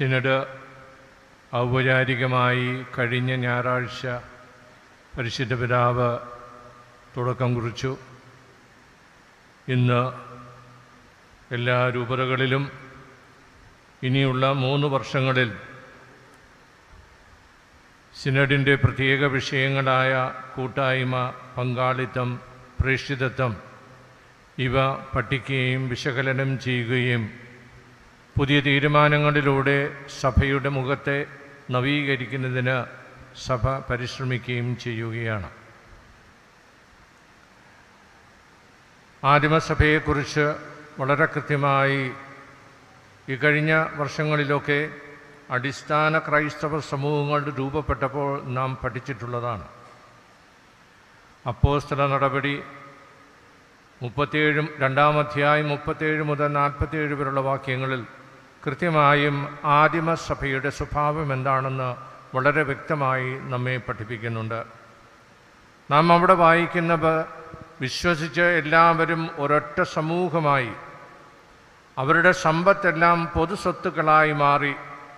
synod ഔപചാരികമായി കഴിഞ്ഞ ഞായറാഴ്ച പരിശുദ്ധ പിതാവ് തുടക്കം കുറിച്ചു ഇന്ന് എല്ലാ രൂപതകളിലും ഇനിയുള്ള മൂന്ന് വർഷങ്ങളിൽ സിനഡിൻ്റെ പ്രത്യേക വിഷയങ്ങളായ കൂട്ടായ്മ പങ്കാളിത്തം പ്രേക്ഷിതത്വം ഇവ പഠിക്കുകയും വിശകലനം ചെയ്യുകയും പുതിയ തീരുമാനങ്ങളിലൂടെ സഭയുടെ മുഖത്തെ നവീകരിക്കുന്നതിന് സഭ പരിശ്രമിക്കുകയും ചെയ്യുകയാണ് ആദിമസഭയെക്കുറിച്ച് വളരെ കൃത്യമായി ഈ കഴിഞ്ഞ വർഷങ്ങളിലൊക്കെ അടിസ്ഥാന ക്രൈസ്തവ സമൂഹങ്ങൾ രൂപപ്പെട്ടപ്പോൾ നാം പഠിച്ചിട്ടുള്ളതാണ് അപ്പോസ്തല നടപടി മുപ്പത്തിയേഴും രണ്ടാം അധ്യായം മുപ്പത്തിയേഴ് മുതൽ നാൽപ്പത്തിയേഴ് വരെയുള്ള വാക്യങ്ങളിൽ കൃത്യമായും ആദിമസഭയുടെ സ്വഭാവം എന്താണെന്ന് വളരെ വ്യക്തമായി നമ്മെ പഠിപ്പിക്കുന്നുണ്ട് നാം അവിടെ വായിക്കുന്നവ വിശ്വസിച്ച് എല്ലാവരും ഒരൊറ്റ സമൂഹമായി അവരുടെ സമ്പത്തെല്ലാം പൊതുസ്വത്തുക്കളായി മാറി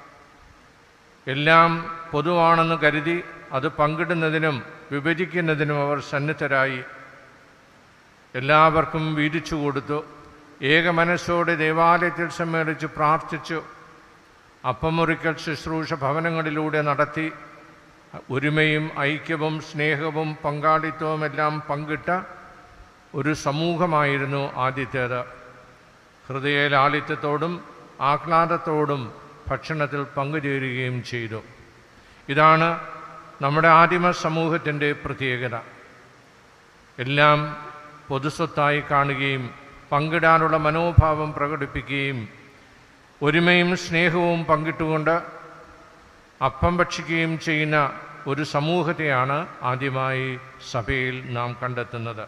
എല്ലാം പൊതുവാണെന്ന് കരുതി അത് പങ്കിടുന്നതിനും വിഭജിക്കുന്നതിനും അവർ സന്നദ്ധരായി എല്ലാവർക്കും വീതിച്ചു കൊടുത്തു ഏക മനസ്സോടെ ദേവാലയത്തിൽ സമ്മേളിച്ച് പ്രാർത്ഥിച്ചു അപ്പമുറിക്കൽ ശുശ്രൂഷ ഭവനങ്ങളിലൂടെ നടത്തി ഒരുമയും ഐക്യവും സ്നേഹവും പങ്കാളിത്തവും എല്ലാം പങ്കിട്ട ഒരു സമൂഹമായിരുന്നു ആദ്യത്തേത് ഹൃദയ ലാളിത്യത്തോടും ആഹ്ലാദത്തോടും ഭക്ഷണത്തിൽ പങ്കുചേരുകയും ചെയ്തു ഇതാണ് നമ്മുടെ ആദിമ സമൂഹത്തിൻ്റെ പ്രത്യേകത എല്ലാം പൊതുസ്വത്തായി കാണുകയും പങ്കിടാനുള്ള മനോഭാവം പ്രകടിപ്പിക്കുകയും ഒരുമയും സ്നേഹവും പങ്കിട്ടുകൊണ്ട് അപ്പം ഭക്ഷിക്കുകയും ചെയ്യുന്ന ഒരു സമൂഹത്തെയാണ് ആദ്യമായി സഭയിൽ നാം കണ്ടെത്തുന്നത്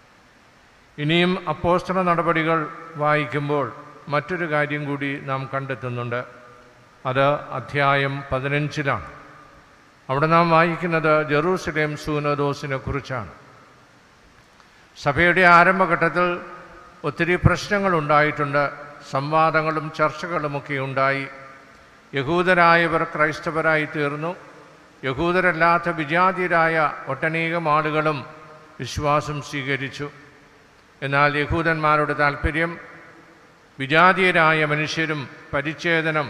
ഇനിയും അപ്പോസ്തല നടപടികൾ വായിക്കുമ്പോൾ മറ്റൊരു കാര്യം കൂടി നാം കണ്ടെത്തുന്നുണ്ട് അത് അധ്യായം പതിനഞ്ചിലാണ് അവിടെ നാം വായിക്കുന്നത് ജെറൂസലേം സൂനദോസിനെ കുറിച്ചാണ് സഭയുടെ ആരംഭഘട്ടത്തിൽ ഒത്തിരി പ്രശ്നങ്ങൾ ഉണ്ടായിട്ടുണ്ട് സംവാദങ്ങളും ചർച്ചകളുമൊക്കെ ഉണ്ടായി യഹൂദരായവർ ക്രൈസ്തവരായി തീർന്നു യഹൂദരല്ലാത്ത വിജാതിയരായ ഒട്ടനേകം ആളുകളും വിശ്വാസം സ്വീകരിച്ചു എന്നാൽ യഹൂദന്മാരുടെ താല്പര്യം വിജാതീയരായ മനുഷ്യരും പരിച്ഛേദനം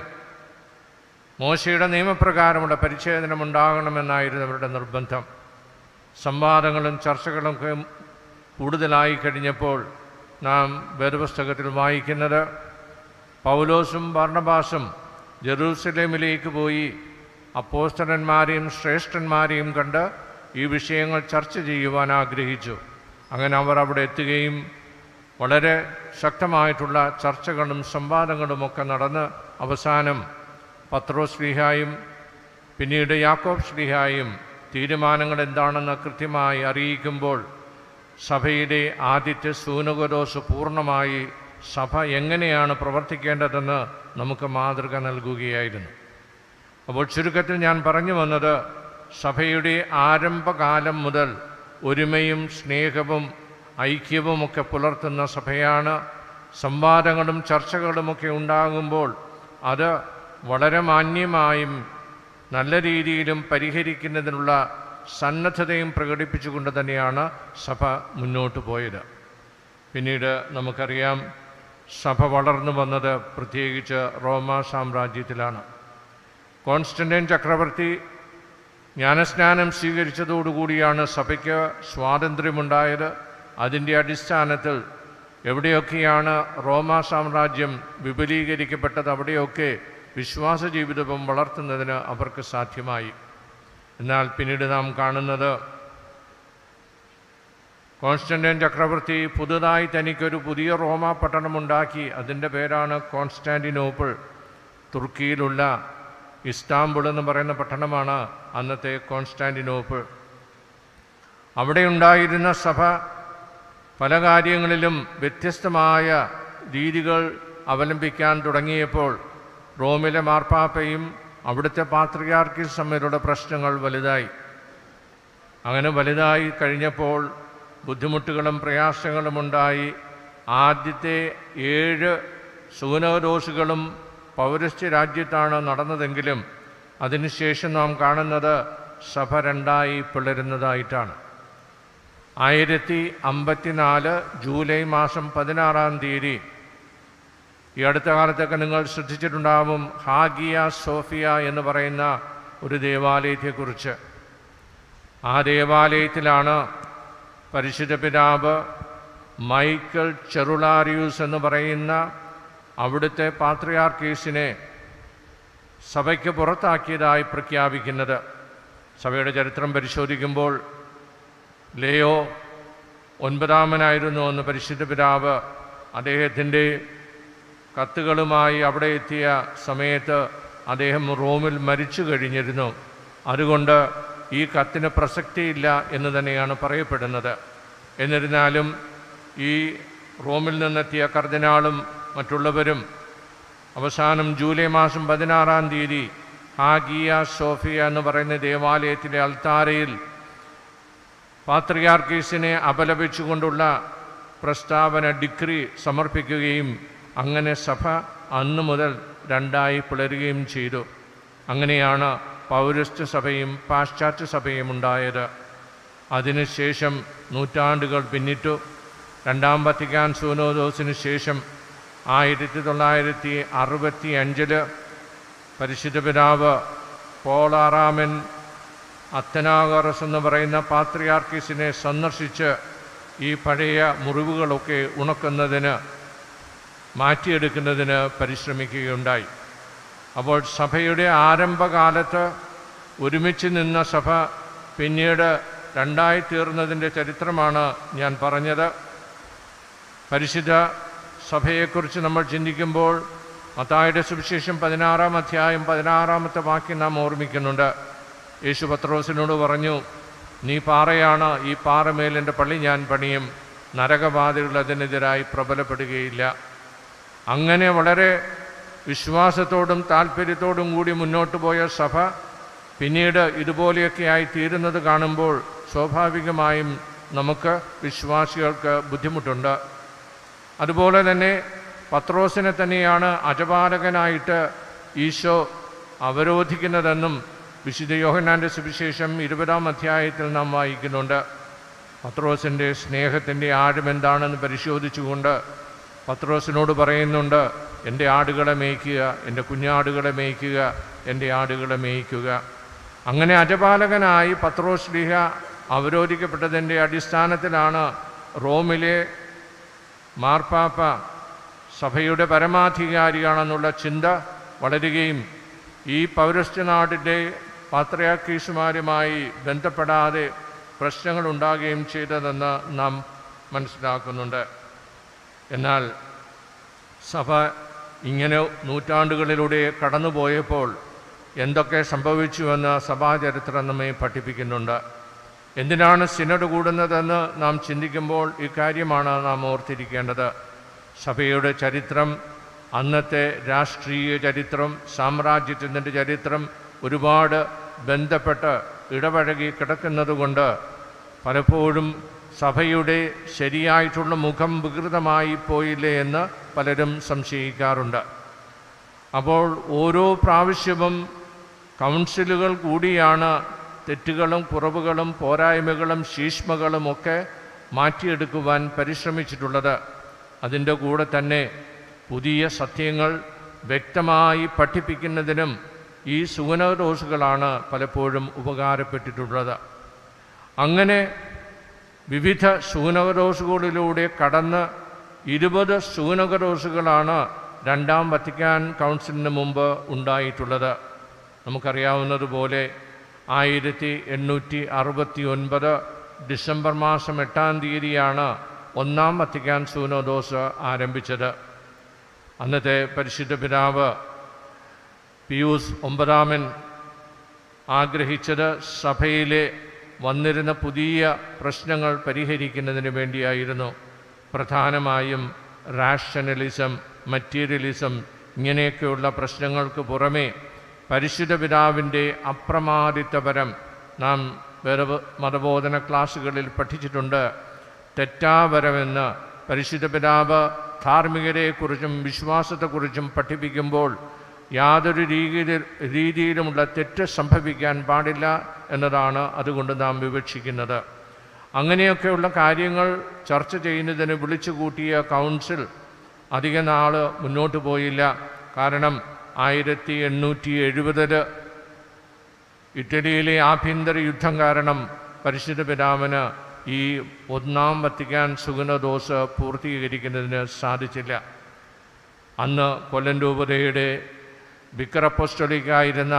മോശയുടെ നിയമപ്രകാരമുള്ള പരിച്ഛേദനം ഉണ്ടാകണമെന്നായിരുന്നു അവരുടെ നിർബന്ധം സംവാദങ്ങളും ചർച്ചകളും ഒക്കെ കൂടുതലായി കഴിഞ്ഞപ്പോൾ നാം വേദപുസ്തകത്തിൽ വായിക്കുന്നത് പൗലോസും ഭർണബാസും ജെറൂസലേമിലേക്ക് പോയി അപ്പോസ്തലന്മാരെയും ശ്രേഷ്ഠന്മാരെയും കണ്ട് ഈ വിഷയങ്ങൾ ചർച്ച ചെയ്യുവാൻ ആഗ്രഹിച്ചു അങ്ങനെ അവർ അവിടെ എത്തുകയും വളരെ ശക്തമായിട്ടുള്ള ചർച്ചകളും സംവാദങ്ങളും ഒക്കെ നടന്ന് അവസാനം പത്രോ ശ്രീഹായും പിന്നീട് യാക്കോബ് ശ്രീഹായും തീരുമാനങ്ങൾ എന്താണെന്ന് കൃത്യമായി അറിയിക്കുമ്പോൾ സഭയുടെ ആദ്യത്തെ സൂനകരോസ് പൂർണ്ണമായി സഭ എങ്ങനെയാണ് പ്രവർത്തിക്കേണ്ടതെന്ന് നമുക്ക് മാതൃക നൽകുകയായിരുന്നു അപ്പോൾ ചുരുക്കത്തിൽ ഞാൻ പറഞ്ഞു വന്നത് സഭയുടെ ആരംഭകാലം മുതൽ ഒരുമയും സ്നേഹവും ഐക്യവുമൊക്കെ പുലർത്തുന്ന സഭയാണ് സംവാദങ്ങളും ചർച്ചകളുമൊക്കെ ഉണ്ടാകുമ്പോൾ അത് വളരെ മാന്യമായും നല്ല രീതിയിലും പരിഹരിക്കുന്നതിനുള്ള സന്നദ്ധതയും പ്രകടിപ്പിച്ചുകൊണ്ട് തന്നെയാണ് സഭ മുന്നോട്ട് പോയത് പിന്നീട് നമുക്കറിയാം സഭ വളർന്നു വന്നത് പ്രത്യേകിച്ച് റോമ സാമ്രാജ്യത്തിലാണ് കോൺസ്റ്റന്റൈൻ ചക്രവർത്തി ജ്ഞാനസ്നാനം സ്വീകരിച്ചതോടുകൂടിയാണ് സഭയ്ക്ക് സ്വാതന്ത്ര്യമുണ്ടായത് അതിൻ്റെ അടിസ്ഥാനത്തിൽ എവിടെയൊക്കെയാണ് റോമ സാമ്രാജ്യം വിപുലീകരിക്കപ്പെട്ടത് അവിടെയൊക്കെ വിശ്വാസ ജീവിതവും വളർത്തുന്നതിന് അവർക്ക് സാധ്യമായി എന്നാൽ പിന്നീട് നാം കാണുന്നത് കോൺസ്റ്റന്റൈൻ ചക്രവർത്തി പുതുതായി തനിക്കൊരു പുതിയ റോമ പട്ടണമുണ്ടാക്കി അതിൻ്റെ പേരാണ് കോൺസ്റ്റാന്റിനോപ്പിൾ തുർക്കിയിലുള്ള ഇസ്താംബുൾ എന്ന് പറയുന്ന പട്ടണമാണ് അന്നത്തെ കോൺസ്റ്റാന്റിനോപ്പിൾ അവിടെ ഉണ്ടായിരുന്ന സഭ പല കാര്യങ്ങളിലും വ്യത്യസ്തമായ രീതികൾ അവലംബിക്കാൻ തുടങ്ങിയപ്പോൾ റോമിലെ മാർപ്പാപ്പയും അവിടുത്തെ പാത്രിയാർക്കിസ് തമ്മിലുള്ള പ്രശ്നങ്ങൾ വലുതായി അങ്ങനെ വലുതായി കഴിഞ്ഞപ്പോൾ ബുദ്ധിമുട്ടുകളും പ്രയാസങ്ങളും ഉണ്ടായി ആദ്യത്തെ ഏഴ് സൂനോദോസുകളും പൗരസ്ത്യ രാജ്യത്താണ് നടന്നതെങ്കിലും അതിനുശേഷം നാം കാണുന്നത് സഭ രണ്ടായി പിളരുന്നതായിട്ടാണ് ആയിരത്തി അമ്പത്തിനാല് ജൂലൈ മാസം പതിനാറാം തീയതി ഈ അടുത്ത കാലത്തൊക്കെ നിങ്ങൾ ശ്രദ്ധിച്ചിട്ടുണ്ടാവും ഹാഗിയ സോഫിയ എന്ന് പറയുന്ന ഒരു ദേവാലയത്തെക്കുറിച്ച് ആ ദേവാലയത്തിലാണ് പരിശുദ്ധ പിതാവ് മൈക്കിൾ ചെറുളാരിയൂസ് എന്ന് പറയുന്ന അവിടുത്തെ പാത്രിയാർക്കീസിനെ സഭയ്ക്ക് പുറത്താക്കിയതായി പ്രഖ്യാപിക്കുന്നത് സഭയുടെ ചരിത്രം പരിശോധിക്കുമ്പോൾ ലേയോ ഒൻപതാമനായിരുന്നു എന്ന് പരിശുദ്ധ പിതാവ് അദ്ദേഹത്തിൻ്റെ കത്തുകളുമായി അവിടെ എത്തിയ സമയത്ത് അദ്ദേഹം റോമിൽ മരിച്ചു കഴിഞ്ഞിരുന്നു അതുകൊണ്ട് ഈ കത്തിന് പ്രസക്തിയില്ല എന്ന് തന്നെയാണ് പറയപ്പെടുന്നത് എന്നിരുന്നാലും ഈ റോമിൽ നിന്നെത്തിയ കർദിനാളും മറ്റുള്ളവരും അവസാനം ജൂലൈ മാസം പതിനാറാം തീയതി ഹാഗിയ സോഫിയ എന്ന് പറയുന്ന ദേവാലയത്തിലെ അൽത്താരയിൽ പാത്രിയാർക്കീസിനെ അപലപിച്ചുകൊണ്ടുള്ള പ്രസ്താവന ഡിഗ്രി സമർപ്പിക്കുകയും അങ്ങനെ സഭ അന്നു മുതൽ രണ്ടായി പിളരുകയും ചെയ്തു അങ്ങനെയാണ് പൗരസ്ത്യ സഭയും പാശ്ചാത്യ സഭയും ഉണ്ടായത് അതിനുശേഷം നൂറ്റാണ്ടുകൾ പിന്നിട്ടു രണ്ടാം വത്തിക്കാൻ സൂനോദോസിന് ശേഷം ആയിരത്തി തൊള്ളായിരത്തി അറുപത്തി അഞ്ചില് പരിശുദ്ധ പിതാവ് പോളാറാമൻ അത്തനാഗറസ് എന്ന് പറയുന്ന പാത്രിയാർക്കീസിനെ സന്ദർശിച്ച് ഈ പഴയ മുറിവുകളൊക്കെ ഉണക്കുന്നതിന് മാറ്റിയെടുക്കുന്നതിന് പരിശ്രമിക്കുകയുണ്ടായി അപ്പോൾ സഭയുടെ ആരംഭകാലത്ത് ഒരുമിച്ച് നിന്ന സഭ പിന്നീട് രണ്ടായി തീർന്നതിൻ്റെ ചരിത്രമാണ് ഞാൻ പറഞ്ഞത് പരിശുദ്ധ സഭയെക്കുറിച്ച് നമ്മൾ ചിന്തിക്കുമ്പോൾ മത്തായുടെ സുവിശേഷം പതിനാറാം അധ്യായം പതിനാറാമത്തെ വാക്യം നാം ഓർമ്മിക്കുന്നുണ്ട് യേശു പത്രോസിനോട് പറഞ്ഞു നീ പാറയാണ് ഈ പാറമേൽ എൻ്റെ പള്ളി ഞാൻ പണിയും നരകബാധകൾ അതിനെതിരായി പ്രബലപ്പെടുകയില്ല അങ്ങനെ വളരെ വിശ്വാസത്തോടും താല്പര്യത്തോടും കൂടി മുന്നോട്ട് പോയ സഭ പിന്നീട് ഇതുപോലെയൊക്കെ ആയി തീരുന്നത് കാണുമ്പോൾ സ്വാഭാവികമായും നമുക്ക് വിശ്വാസികൾക്ക് ബുദ്ധിമുട്ടുണ്ട് അതുപോലെ തന്നെ പത്രോസിനെ തന്നെയാണ് അജപാലകനായിട്ട് ഈശോ അവരോധിക്കുന്നതെന്നും വിശുദ്ധ യോഹന്നാൻ്റെ സുവിശേഷം ഇരുപതാം അധ്യായത്തിൽ നാം വായിക്കുന്നുണ്ട് പത്രോസിൻ്റെ സ്നേഹത്തിൻ്റെ ആഴം എന്താണെന്ന് പരിശോധിച്ചുകൊണ്ട് പത്രോസിനോട് പറയുന്നുണ്ട് എൻ്റെ ആടുകളെ മേയ്ക്കുക എൻ്റെ കുഞ്ഞാടുകളെ മേയ്ക്കുക എൻ്റെ ആടുകളെ മേയ്ക്കുക അങ്ങനെ അജപാലകനായി പത്രോസ് ലിഹ അവരോധിക്കപ്പെട്ടതിൻ്റെ അടിസ്ഥാനത്തിലാണ് റോമിലെ മാർപ്പാപ്പ സഭയുടെ പരമാധികാരിയാണെന്നുള്ള ചിന്ത വളരുകയും ഈ പൗരസ്ത്യനാടിൻ്റെ പാത്രയാക്കീസുമാരുമായി ബന്ധപ്പെടാതെ പ്രശ്നങ്ങൾ ഉണ്ടാകുകയും ചെയ്തതെന്ന് നാം മനസ്സിലാക്കുന്നുണ്ട് എന്നാൽ സഭ ഇങ്ങനെ നൂറ്റാണ്ടുകളിലൂടെ കടന്നുപോയപ്പോൾ എന്തൊക്കെ സംഭവിച്ചുവെന്ന് സഭാചരിത്രം നമ്മെ പഠിപ്പിക്കുന്നുണ്ട് എന്തിനാണ് സിനഡ് കൂടുന്നതെന്ന് നാം ചിന്തിക്കുമ്പോൾ ഇക്കാര്യമാണ് നാം ഓർത്തിരിക്കേണ്ടത് സഭയുടെ ചരിത്രം അന്നത്തെ രാഷ്ട്രീയ ചരിത്രം സാമ്രാജ്യത്തിൻ്റെ ചരിത്രം ഒരുപാട് ബന്ധപ്പെട്ട് ഇടപഴകി കിടക്കുന്നതുകൊണ്ട് പലപ്പോഴും സഭയുടെ ശരിയായിട്ടുള്ള മുഖം വികൃതമായി പോയില്ലേ എന്ന് പലരും സംശയിക്കാറുണ്ട് അപ്പോൾ ഓരോ പ്രാവശ്യവും കൗൺസിലുകൾ കൂടിയാണ് തെറ്റുകളും കുറവുകളും പോരായ്മകളും ശീഷ്മകളും ഒക്കെ മാറ്റിയെടുക്കുവാൻ പരിശ്രമിച്ചിട്ടുള്ളത് അതിൻ്റെ കൂടെ തന്നെ പുതിയ സത്യങ്ങൾ വ്യക്തമായി പഠിപ്പിക്കുന്നതിനും ഈ സുഗനദോസുകളാണ് പലപ്പോഴും ഉപകാരപ്പെട്ടിട്ടുള്ളത് അങ്ങനെ വിവിധ സൂനകദോസുകളിലൂടെ കടന്ന് ഇരുപത് സൂനകദോസുകളാണ് രണ്ടാം വത്തിക്കാൻ കൗൺസിലിന് മുമ്പ് ഉണ്ടായിട്ടുള്ളത് നമുക്കറിയാവുന്നതുപോലെ ആയിരത്തി എണ്ണൂറ്റി അറുപത്തി ഒൻപത് ഡിസംബർ മാസം എട്ടാം തീയതിയാണ് ഒന്നാം വത്തിക്കാൻ സൂനോദോസ് ആരംഭിച്ചത് അന്നത്തെ പരിശുദ്ധ പിതാവ് പിയൂസ് ഒമ്പതാമൻ ആഗ്രഹിച്ചത് സഭയിലെ വന്നിരുന്ന പുതിയ പ്രശ്നങ്ങൾ പരിഹരിക്കുന്നതിന് വേണ്ടിയായിരുന്നു പ്രധാനമായും റാഷണലിസം മറ്റീരിയലിസം ഇങ്ങനെയൊക്കെയുള്ള പ്രശ്നങ്ങൾക്ക് പുറമേ പരിശുദ്ധ പിതാവിൻ്റെ അപ്രമാദിത്വപരം നാം വേറെ മതബോധന ക്ലാസ്സുകളിൽ പഠിച്ചിട്ടുണ്ട് തെറ്റാപരമെന്ന് പരിശുദ്ധ പിതാവ് ധാർമ്മികതയെക്കുറിച്ചും വിശ്വാസത്തെക്കുറിച്ചും പഠിപ്പിക്കുമ്പോൾ യാതൊരു രീതി രീതിയിലുമുള്ള തെറ്റ് സംഭവിക്കാൻ പാടില്ല എന്നതാണ് അതുകൊണ്ട് നാം വിവക്ഷിക്കുന്നത് അങ്ങനെയൊക്കെയുള്ള കാര്യങ്ങൾ ചർച്ച ചെയ്യുന്നതിന് വിളിച്ചു കൂട്ടിയ കൗൺസിൽ അധിക നാൾ മുന്നോട്ട് പോയില്ല കാരണം ആയിരത്തി എണ്ണൂറ്റി എഴുപതിൽ ഇറ്റലിയിലെ ആഭ്യന്തര യുദ്ധം കാരണം പരിശുദ്ധ പിതാവിന് ഈ ഒന്നാം വത്തിക്കാൻ സുഗുണദോസ് പൂർത്തീകരിക്കുന്നതിന് സാധിച്ചില്ല അന്ന് കൊല്ലം രൂപതയുടെ വിക്രപ്പോസ്റ്റോളിക്കായിരുന്ന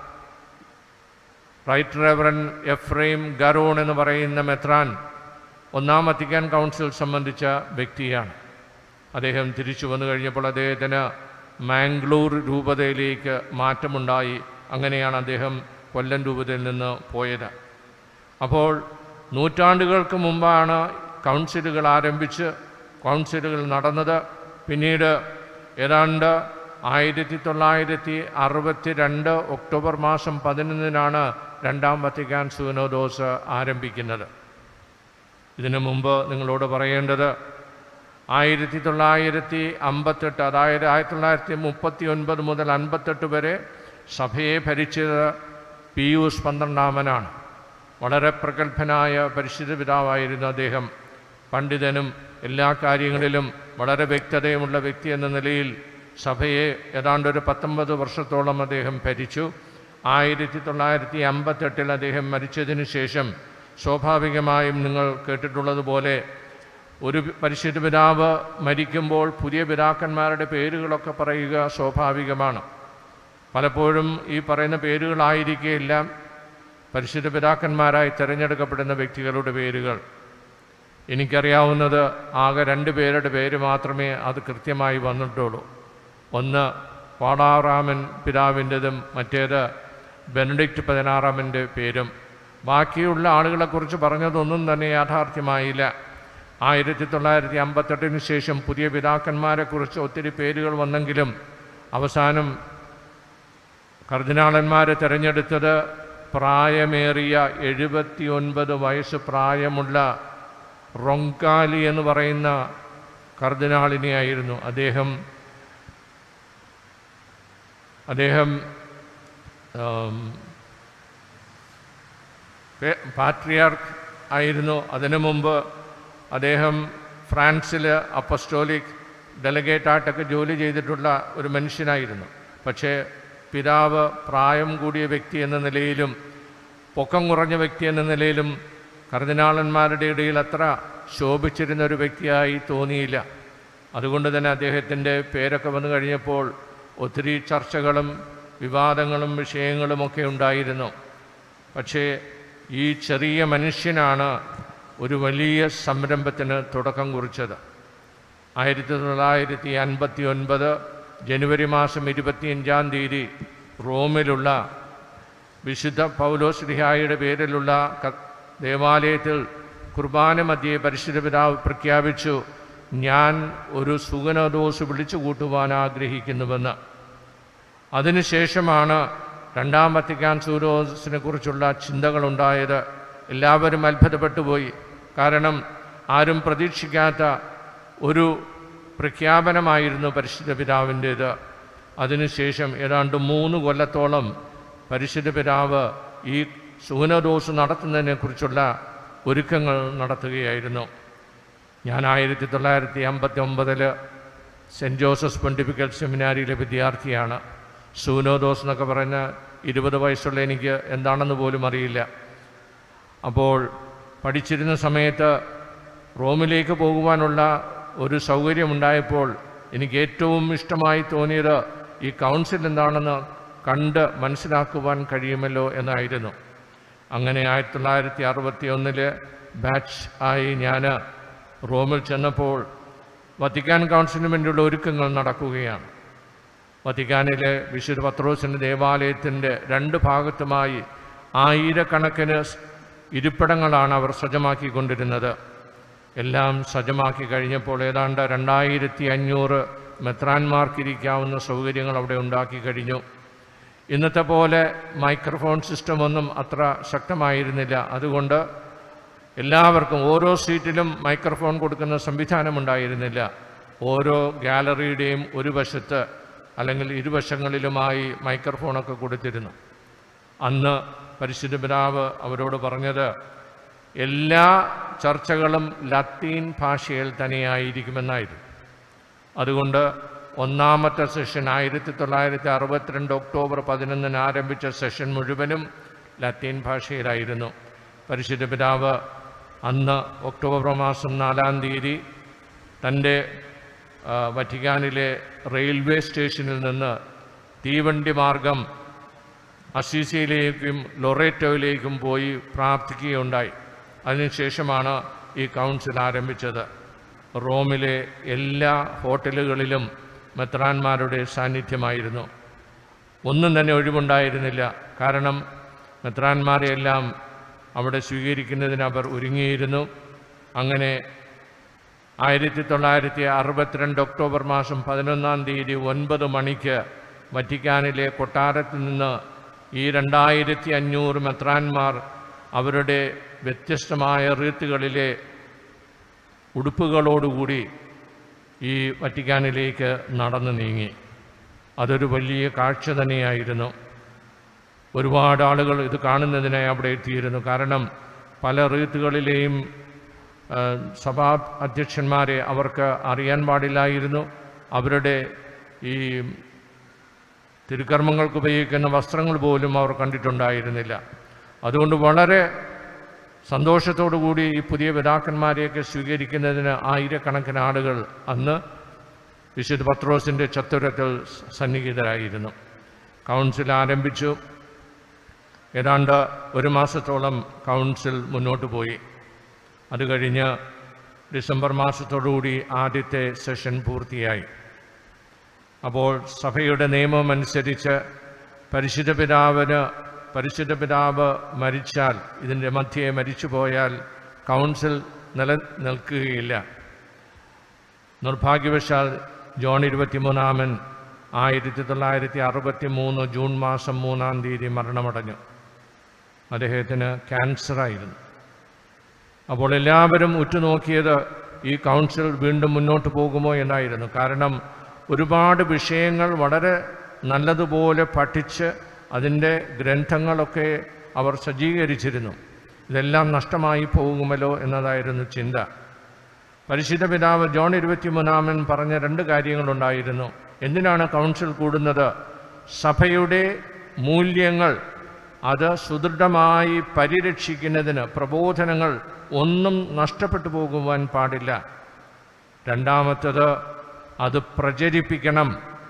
റൈറ്റ് റെവറൻ എഫ്രൈം ഗറോൺ എന്ന് പറയുന്ന മെത്രാൻ ഒന്നാം വത്തിക്കാൻ കൗൺസിൽ സംബന്ധിച്ച വ്യക്തിയാണ് അദ്ദേഹം തിരിച്ചു വന്നു കഴിഞ്ഞപ്പോൾ അദ്ദേഹത്തിന് മാംഗ്ലൂർ രൂപതയിലേക്ക് മാറ്റമുണ്ടായി അങ്ങനെയാണ് അദ്ദേഹം കൊല്ലം രൂപതയിൽ നിന്ന് പോയത് അപ്പോൾ നൂറ്റാണ്ടുകൾക്ക് മുമ്പാണ് കൗൺസിലുകൾ ആരംഭിച്ച് കൗൺസിലുകൾ നടന്നത് പിന്നീട് ഏതാണ്ട് ആയിരത്തി തൊള്ളായിരത്തി അറുപത്തി രണ്ട് ഒക്ടോബർ മാസം പതിനൊന്നിനാണ് രണ്ടാം വത്തിക്കാൻ സുനോദോസ് ആരംഭിക്കുന്നത് ഇതിനു മുമ്പ് നിങ്ങളോട് പറയേണ്ടത് ആയിരത്തി തൊള്ളായിരത്തി അമ്പത്തെട്ട് അതായത് ആയിരത്തി തൊള്ളായിരത്തി മുപ്പത്തി ഒൻപത് മുതൽ അൻപത്തെട്ട് വരെ സഭയെ ഭരിച്ചത് പിയൂസ് പന്ത്രണ്ടാമനാണ് വളരെ പ്രഗത്ഭനായ പരിശുദ്ധ പിതാവായിരുന്നു അദ്ദേഹം പണ്ഡിതനും എല്ലാ കാര്യങ്ങളിലും വളരെ വ്യക്തതയുമുള്ള വ്യക്തി എന്ന നിലയിൽ സഭയെ ഏതാണ്ട് ഒരു പത്തൊമ്പത് വർഷത്തോളം അദ്ദേഹം ഭരിച്ചു ആയിരത്തി തൊള്ളായിരത്തി അമ്പത്തെട്ടിൽ അദ്ദേഹം മരിച്ചതിന് ശേഷം സ്വാഭാവികമായും നിങ്ങൾ കേട്ടിട്ടുള്ളതുപോലെ ഒരു പരിശുദ്ധ പിതാവ് മരിക്കുമ്പോൾ പുതിയ പിതാക്കന്മാരുടെ പേരുകളൊക്കെ പറയുക സ്വാഭാവികമാണ് പലപ്പോഴും ഈ പറയുന്ന പേരുകളായിരിക്കുകയില്ല പരിശുദ്ധ പിതാക്കന്മാരായി തിരഞ്ഞെടുക്കപ്പെടുന്ന വ്യക്തികളുടെ പേരുകൾ എനിക്കറിയാവുന്നത് ആകെ രണ്ട് പേരുടെ പേര് മാത്രമേ അത് കൃത്യമായി വന്നിട്ടുള്ളൂ ഒന്ന് പാടാറാമൻ പിതാവിൻ്റെതും മറ്റേത് ബെനഡിക്റ്റ് പതിനാറാമൻ്റെ പേരും ബാക്കിയുള്ള ആളുകളെക്കുറിച്ച് പറഞ്ഞതൊന്നും തന്നെ യാഥാർത്ഥ്യമായില്ല ആയിരത്തി തൊള്ളായിരത്തി അമ്പത്തെട്ടിന് ശേഷം പുതിയ പിതാക്കന്മാരെക്കുറിച്ച് ഒത്തിരി പേരുകൾ വന്നെങ്കിലും അവസാനം കർദിനാളന്മാരെ തിരഞ്ഞെടുത്തത് പ്രായമേറിയ എഴുപത്തിയൊൻപത് വയസ്സ് പ്രായമുള്ള റൊങ്കാലി എന്ന് പറയുന്ന കർദിനാളിനെയായിരുന്നു അദ്ദേഹം അദ്ദേഹം ആം, പേ- പാട്രിയാർക്ക് ആയിരുന്നു അതിനു മുമ്പ് അദ്ദേഹം ഫ്രാൻസിൽ അപ്പസ്റ്റോലിക് ഡെലഗേറ്റായിട്ടൊക്കെ ജോലി ചെയ്തിട്ടുള്ള ഒരു മനുഷ്യനായിരുന്നു പക്ഷേ പിതാവ് പ്രായം കൂടിയ വ്യക്തി എന്ന നിലയിലും പൊക്കം കുറഞ്ഞ വ്യക്തി എന്ന നിലയിലും കർദിനാളന്മാരുടെ ഇടയിൽ അത്ര ശോഭിച്ചിരുന്ന ഒരു വ്യക്തിയായി തോന്നിയില്ല അതുകൊണ്ട് തന്നെ അദ്ദേഹത്തിൻ്റെ പേരൊക്കെ വന്നു കഴിഞ്ഞപ്പോൾ ഒത്തിരി ചർച്ചകളും വിവാദങ്ങളും വിഷയങ്ങളുമൊക്കെ ഉണ്ടായിരുന്നു പക്ഷേ ഈ ചെറിയ മനുഷ്യനാണ് ഒരു വലിയ സംരംഭത്തിന് തുടക്കം കുറിച്ചത് ആയിരത്തി തൊള്ളായിരത്തി അൻപത്തി ഒൻപത് ജനുവരി മാസം ഇരുപത്തിയഞ്ചാം തീയതി റോമിലുള്ള വിശുദ്ധ പൗലോസ് ലിഹായുടെ പേരിലുള്ള ക- ദേവാലയത്തിൽ കുർബാന മധ്യേ പരിശുദ്ധ പിതാവ് പ്രഖ്യാപിച്ചു ഞാൻ ഒരു സുഗനദോസ് വിളിച്ചു കൂട്ടുവാൻ ആഗ്രഹിക്കുന്നുവെന്ന് അതിനുശേഷമാണ് രണ്ടാം വത്തിക്കാൻ സൂരോസിനെ കുറിച്ചുള്ള ചിന്തകളുണ്ടായത് എല്ലാവരും അത്ഭുതപ്പെട്ടു പോയി കാരണം ആരും പ്രതീക്ഷിക്കാത്ത ഒരു പ്രഖ്യാപനമായിരുന്നു പരിശുദ്ധ പിതാവിൻ്റേത് അതിനുശേഷം ഏതാണ്ട് മൂന്ന് കൊല്ലത്തോളം പരിശുദ്ധ പിതാവ് ഈ സുഗനദോസ് നടത്തുന്നതിനെക്കുറിച്ചുള്ള ഒരുക്കങ്ങൾ നടത്തുകയായിരുന്നു ഞാൻ ആയിരത്തി തൊള്ളായിരത്തി അമ്പത്തി ഒമ്പതിൽ സെൻറ്റ് ജോസഫ്സ് പൊണ്ടിപ്പിക്കൽ സെമിനാരിയിലെ വിദ്യാർത്ഥിയാണ് സൂനോദോസ് എന്നൊക്കെ പറഞ്ഞ ഇരുപത് വയസ്സുള്ള എനിക്ക് എന്താണെന്ന് പോലും അറിയില്ല അപ്പോൾ പഠിച്ചിരുന്ന സമയത്ത് റോമിലേക്ക് പോകുവാനുള്ള ഒരു സൗകര്യമുണ്ടായപ്പോൾ എനിക്ക് ഏറ്റവും ഇഷ്ടമായി തോന്നിയത് ഈ കൗൺസിൽ എന്താണെന്ന് കണ്ട് മനസ്സിലാക്കുവാൻ കഴിയുമല്ലോ എന്നായിരുന്നു അങ്ങനെ ആയിരത്തി തൊള്ളായിരത്തി അറുപത്തി ഒന്നില് ബാച്ച് ആയി ഞാൻ റോമിൽ ചെന്നപ്പോൾ വത്തിക്കാൻ കൗൺസിലിന് വേണ്ടിയുള്ള ഒരുക്കങ്ങൾ നടക്കുകയാണ് വത്തിക്കാനിലെ വിശുദ്ധ പത്രോസിൻ്റെ ദേവാലയത്തിൻ്റെ രണ്ട് ഭാഗത്തുമായി ആയിരക്കണക്കിന് സ് ഇരിപ്പിടങ്ങളാണ് അവർ സജ്ജമാക്കിക്കൊണ്ടിരുന്നത് എല്ലാം സജ്ജമാക്കി കഴിഞ്ഞപ്പോൾ ഏതാണ്ട് രണ്ടായിരത്തി അഞ്ഞൂറ് മെത്രാന്മാർക്കിരിക്കാവുന്ന സൗകര്യങ്ങൾ അവിടെ ഉണ്ടാക്കി കഴിഞ്ഞു ഇന്നത്തെ പോലെ മൈക്രോഫോൺ സിസ്റ്റം ഒന്നും അത്ര ശക്തമായിരുന്നില്ല അതുകൊണ്ട് എല്ലാവർക്കും ഓരോ സീറ്റിലും മൈക്രോഫോൺ കൊടുക്കുന്ന സംവിധാനം ഉണ്ടായിരുന്നില്ല ഓരോ ഗാലറിയുടെയും ഒരു വശത്ത് അല്ലെങ്കിൽ ഇരുവശങ്ങളിലുമായി മൈക്രോഫോണൊക്കെ കൊടുത്തിരുന്നു അന്ന് പരിശുദ്ധ പിതാവ് അവരോട് പറഞ്ഞത് എല്ലാ ചർച്ചകളും ലത്തീൻ ഭാഷയിൽ തന്നെയായിരിക്കുമെന്നായിരുന്നു അതുകൊണ്ട് ഒന്നാമത്തെ സെഷൻ ആയിരത്തി തൊള്ളായിരത്തി അറുപത്തിരണ്ട് ഒക്ടോബർ പതിനൊന്നിന് ആരംഭിച്ച സെഷൻ മുഴുവനും ലത്തീൻ ഭാഷയിലായിരുന്നു പരിശുദ്ധ പിതാവ് അന്ന് ഒക്ടോബർ മാസം നാലാം തീയതി തൻ്റെ ആ, വറ്റിക്കാനിലെ റെയിൽവേ സ്റ്റേഷനിൽ നിന്ന് തീവണ്ടി മാർഗം അസീസിയിലേക്കും ലൊറേറ്റോയിലേക്കും പോയി പ്രാർത്ഥിക്കുകയുണ്ടായി അതിനുശേഷമാണ് ഈ കൗൺസിൽ ആരംഭിച്ചത് റോമിലെ എല്ലാ ഹോട്ടലുകളിലും മെത്രാന്മാരുടെ സാന്നിധ്യമായിരുന്നു ഒന്നും തന്നെ ഒഴിവുണ്ടായിരുന്നില്ല കാരണം മെത്രാന്മാരെയെല്ലാം അവിടെ സ്വീകരിക്കുന്നതിന് അവർ ഒരുങ്ങിയിരുന്നു അങ്ങനെ ആയിരത്തി തൊള്ളായിരത്തി അറുപത്തിരണ്ട് ഒക്ടോബർ മാസം പതിനൊന്നാം തീയതി ഒൻപത് മണിക്ക് വറ്റിക്കാനിലെ കൊട്ടാരത്തിൽ നിന്ന് ഈ രണ്ടായിരത്തി അഞ്ഞൂറ് മെത്രാന്മാർ അവരുടെ വ്യത്യസ്തമായ റീത്തുകളിലെ ഉടുപ്പുകളോടുകൂടി ഈ വറ്റിക്കാനിലേക്ക് നടന്നു നീങ്ങി അതൊരു വലിയ കാഴ്ച തന്നെയായിരുന്നു ഒരുപാട് ആളുകൾ ഇത് കാണുന്നതിനായി അവിടെ എത്തിയിരുന്നു കാരണം പല റീത്തുകളിലെയും ആ, സഭാ അധ്യക്ഷന്മാരെ അവർക്ക് അറിയാൻ പാടില്ലായിരുന്നു അവരുടെ ഈ തിരുക്കർമ്മങ്ങൾക്ക് ഉപയോഗിക്കുന്ന വസ്ത്രങ്ങൾ പോലും അവർ കണ്ടിട്ടുണ്ടായിരുന്നില്ല അതുകൊണ്ട് വളരെ സന്തോഷത്തോടു കൂടി ഈ പുതിയ പിതാക്കന്മാരെയൊക്കെ സ്വീകരിക്കുന്നതിന് ആയിരക്കണക്കിന് ആളുകൾ അന്ന് വിശുദ്ധ പത്രോസിൻ്റെ ചത്തുരത്തിൽ സന്നിഹിതരായിരുന്നു കൗൺസിൽ ആരംഭിച്ചു ഏതാണ്ട് ഒരു മാസത്തോളം കൗൺസിൽ മുന്നോട്ട് പോയി അത് കഴിഞ്ഞ് ഡിസംബർ മാസത്തോടുകൂടി ആദ്യത്തെ സെഷൻ പൂർത്തിയായി അപ്പോൾ സഭയുടെ നിയമം അനുസരിച്ച് പരിശുദ്ധ പിതാവിന് പരിശുദ്ധ പിതാവ് മരിച്ചാൽ ഇതിൻ്റെ മധ്യേ മരിച്ചു പോയാൽ കൗൺസിൽ നിലനിൽക്കുകയില്ല നിർഭാഗ്യവശാൽ ജോൺ ഇരുപത്തിമൂന്നാമൻ ആയിരത്തി തൊള്ളായിരത്തി അറുപത്തി മൂന്ന് ജൂൺ മാസം മൂന്നാം തീയതി മരണമടഞ്ഞു അദ്ദേഹത്തിന് ക്യാൻസറായിരുന്നു അപ്പോൾ എല്ലാവരും ഉറ്റുനോക്കിയത് ഈ കൗൺസിൽ വീണ്ടും മുന്നോട്ട് പോകുമോ എന്നായിരുന്നു കാരണം ഒരുപാട് വിഷയങ്ങൾ വളരെ നല്ലതുപോലെ പഠിച്ച് അതിൻ്റെ ഗ്രന്ഥങ്ങളൊക്കെ അവർ സജ്ജീകരിച്ചിരുന്നു ഇതെല്ലാം നഷ്ടമായി പോകുമല്ലോ എന്നതായിരുന്നു ചിന്ത പരിശുദ്ധ പിതാവ് ജോൺ ഇരുപത്തിമൂന്നാമൻ പറഞ്ഞ രണ്ട് കാര്യങ്ങളുണ്ടായിരുന്നു എന്തിനാണ് കൗൺസിൽ കൂടുന്നത് സഭയുടെ മൂല്യങ്ങൾ അത് സുദൃഢമായി പരിരക്ഷിക്കുന്നതിന് പ്രബോധനങ്ങൾ ഒന്നും നഷ്ടപ്പെട്ടു പോകുവാൻ പാടില്ല രണ്ടാമത്തത് അത് പ്രചരിപ്പിക്കണം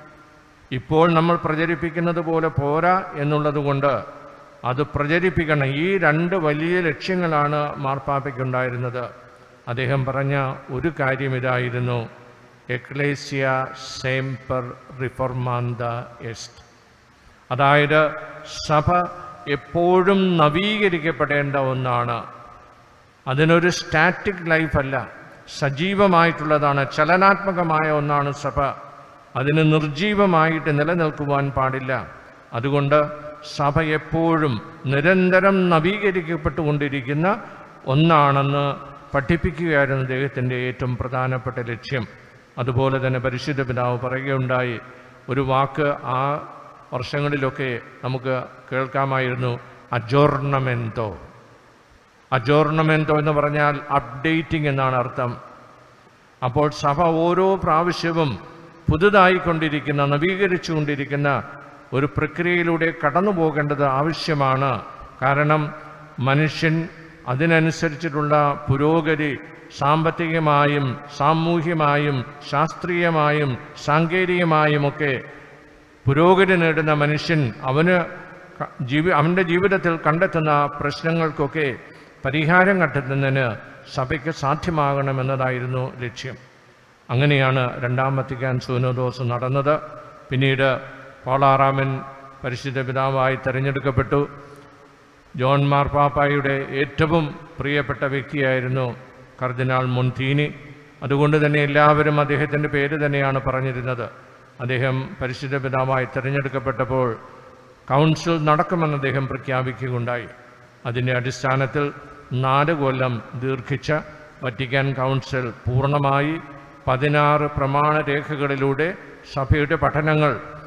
ഇപ്പോൾ നമ്മൾ പ്രചരിപ്പിക്കുന്നത് പോലെ പോരാ എന്നുള്ളതുകൊണ്ട് അത് പ്രചരിപ്പിക്കണം ഈ രണ്ട് വലിയ ലക്ഷ്യങ്ങളാണ് മാർപ്പാപ്പയ്ക്കുണ്ടായിരുന്നത് അദ്ദേഹം പറഞ്ഞ ഒരു കാര്യം ഇതായിരുന്നു എക്ലേസ്യ സേംപർ റിഫോർമാന്ത എസ്റ്റ് അതായത് സഭ എപ്പോഴും നവീകരിക്കപ്പെടേണ്ട ഒന്നാണ് അതിനൊരു സ്റ്റാറ്റിക് ലൈഫല്ല സജീവമായിട്ടുള്ളതാണ് ചലനാത്മകമായ ഒന്നാണ് സഭ അതിന് നിർജീവമായിട്ട് നിലനിൽക്കുവാൻ പാടില്ല അതുകൊണ്ട് സഭ എപ്പോഴും നിരന്തരം നവീകരിക്കപ്പെട്ടുകൊണ്ടിരിക്കുന്ന ഒന്നാണെന്ന് പഠിപ്പിക്കുകയായിരുന്നു അദ്ദേഹത്തിൻ്റെ ഏറ്റവും പ്രധാനപ്പെട്ട ലക്ഷ്യം അതുപോലെ തന്നെ പരിശുദ്ധ പിതാവ് പറയുകയുണ്ടായി ഒരു വാക്ക് ആ വർഷങ്ങളിലൊക്കെ നമുക്ക് കേൾക്കാമായിരുന്നു അജോർണമെൻറ്റോ അജോർണമെൻറ്റോ എന്ന് പറഞ്ഞാൽ അപ്ഡേറ്റിംഗ് എന്നാണ് അർത്ഥം അപ്പോൾ സഭ ഓരോ പ്രാവശ്യവും പുതുതായിക്കൊണ്ടിരിക്കുന്ന നവീകരിച്ചുകൊണ്ടിരിക്കുന്ന ഒരു പ്രക്രിയയിലൂടെ കടന്നു പോകേണ്ടത് ആവശ്യമാണ് കാരണം മനുഷ്യൻ അതിനനുസരിച്ചിട്ടുള്ള പുരോഗതി സാമ്പത്തികമായും സാമൂഹ്യമായും ശാസ്ത്രീയമായും സാങ്കേതികമായുമൊക്കെ പുരോഗതി നേടുന്ന മനുഷ്യൻ അവന് ക- ജീവി അവൻ്റെ ജീവിതത്തിൽ കണ്ടെത്തുന്ന പ്രശ്നങ്ങൾക്കൊക്കെ പരിഹാരം കണ്ടെത്തുന്നതിന് സഭയ്ക്ക് സാധ്യമാകണമെന്നതായിരുന്നു ലക്ഷ്യം അങ്ങനെയാണ് രണ്ടാം വത്തിക്കാൻ സൂനോദോസ് നടന്നത് പിന്നീട് പോളാറാമൻ പരിശുദ്ധ പിതാവായി തിരഞ്ഞെടുക്കപ്പെട്ടു ജോൺ മാർപ്പാപ്പായുടെ ഏറ്റവും പ്രിയപ്പെട്ട വ്യക്തിയായിരുന്നു കർദിനാൾ മൊന്തീനി അതുകൊണ്ട് തന്നെ എല്ലാവരും അദ്ദേഹത്തിൻ്റെ പേര് തന്നെയാണ് പറഞ്ഞിരുന്നത് അദ്ദേഹം പരിശുദ്ധ പിതാവായി തിരഞ്ഞെടുക്കപ്പെട്ടപ്പോൾ കൗൺസിൽ നടക്കുമെന്ന് അദ്ദേഹം പ്രഖ്യാപിക്കുകയുണ്ടായി അതിൻ്റെ അടിസ്ഥാനത്തിൽ നാല് കൊല്ലം ദീർഘിച്ച വറ്റിക്കാൻ കൗൺസിൽ പൂർണ്ണമായി പതിനാറ് പ്രമാണരേഖകളിലൂടെ സഭയുടെ പഠനങ്ങൾ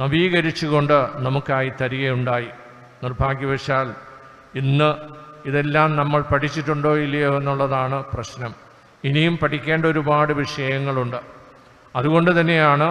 നവീകരിച്ചുകൊണ്ട് നമുക്കായി തരികയുണ്ടായി നിർഭാഗ്യവശാൽ ഇന്ന് ഇതെല്ലാം നമ്മൾ പഠിച്ചിട്ടുണ്ടോ ഇല്ലയോ എന്നുള്ളതാണ് പ്രശ്നം ഇനിയും പഠിക്കേണ്ട ഒരുപാട് വിഷയങ്ങളുണ്ട് അതുകൊണ്ട് തന്നെയാണ്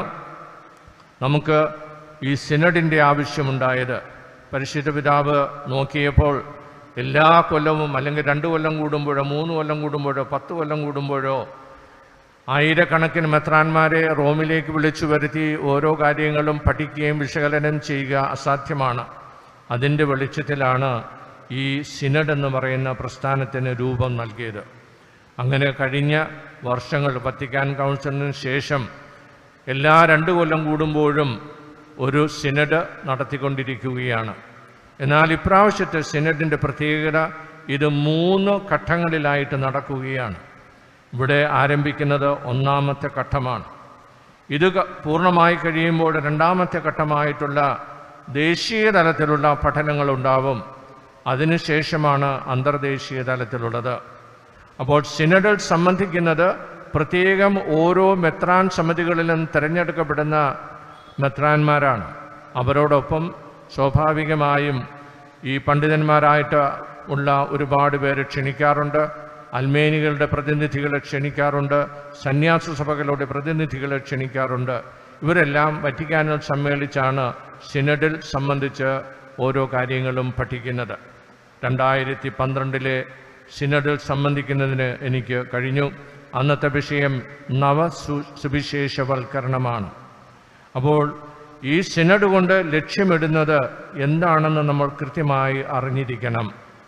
നമുക്ക് ഈ സിനഡിൻ്റെ ആവശ്യമുണ്ടായത് പരിശുദ്ധ പിതാവ് നോക്കിയപ്പോൾ എല്ലാ കൊല്ലവും അല്ലെങ്കിൽ രണ്ട് കൊല്ലം കൂടുമ്പോഴോ മൂന്ന് കൊല്ലം കൂടുമ്പോഴോ പത്ത് കൊല്ലം കൂടുമ്പോഴോ ആയിരക്കണക്കിന് മെത്രാന്മാരെ റോമിലേക്ക് വിളിച്ചു വരുത്തി ഓരോ കാര്യങ്ങളും പഠിക്കുകയും വിശകലനം ചെയ്യുക അസാധ്യമാണ് അതിൻ്റെ വെളിച്ചത്തിലാണ് ഈ സിനഡ് എന്ന് പറയുന്ന പ്രസ്ഥാനത്തിന് രൂപം നൽകിയത് അങ്ങനെ കഴിഞ്ഞ വർഷങ്ങൾ വത്തിക്കാൻ കൗൺസിലിന് ശേഷം എല്ലാ രണ്ട് കൊല്ലം കൂടുമ്പോഴും ഒരു സിനഡ് നടത്തിക്കൊണ്ടിരിക്കുകയാണ് എന്നാൽ ഇപ്രാവശ്യത്തെ സിനഡിൻ്റെ പ്രത്യേകത ഇത് മൂന്ന് ഘട്ടങ്ങളിലായിട്ട് നടക്കുകയാണ് ഇവിടെ ആരംഭിക്കുന്നത് ഒന്നാമത്തെ ഘട്ടമാണ് ഇത് ക- പൂർണ്ണമായി കഴിയുമ്പോൾ രണ്ടാമത്തെ ഘട്ടമായിട്ടുള്ള ദേശീയ തലത്തിലുള്ള പഠനങ്ങളുണ്ടാവും അതിനുശേഷമാണ് അന്തർദേശീയ തലത്തിലുള്ളത് അപ്പോൾ സിനഡിൽ സംബന്ധിക്കുന്നത് പ്രത്യേകം ഓരോ മെത്രാൻ സമിതികളിലും തിരഞ്ഞെടുക്കപ്പെടുന്ന മെത്രാന്മാരാണ് അവരോടൊപ്പം സ്വാഭാവികമായും ഈ പണ്ഡിതന്മാരായിട്ട് ഉള്ള ഒരുപാട് പേര് ക്ഷണിക്കാറുണ്ട് അൽമേനികളുടെ പ്രതിനിധികളെ ക്ഷണിക്കാറുണ്ട് സന്യാസ സഭകളുടെ പ്രതിനിധികളെ ക്ഷണിക്കാറുണ്ട് ഇവരെല്ലാം വറ്റിക്കാനിൽ സമ്മേളിച്ചാണ് സിനഡിൽ സംബന്ധിച്ച് ഓരോ കാര്യങ്ങളും പഠിക്കുന്നത് രണ്ടായിരത്തി പന്ത്രണ്ടിലെ സിനഡിൽ സംബന്ധിക്കുന്നതിന് എനിക്ക് കഴിഞ്ഞു അന്നത്തെ വിഷയം നവസു സുവിശേഷവൽക്കരണമാണ് അപ്പോൾ ഈ സിനഡ് കൊണ്ട് ലക്ഷ്യമിടുന്നത് എന്താണെന്ന് നമ്മൾ കൃത്യമായി അറിഞ്ഞിരിക്കണം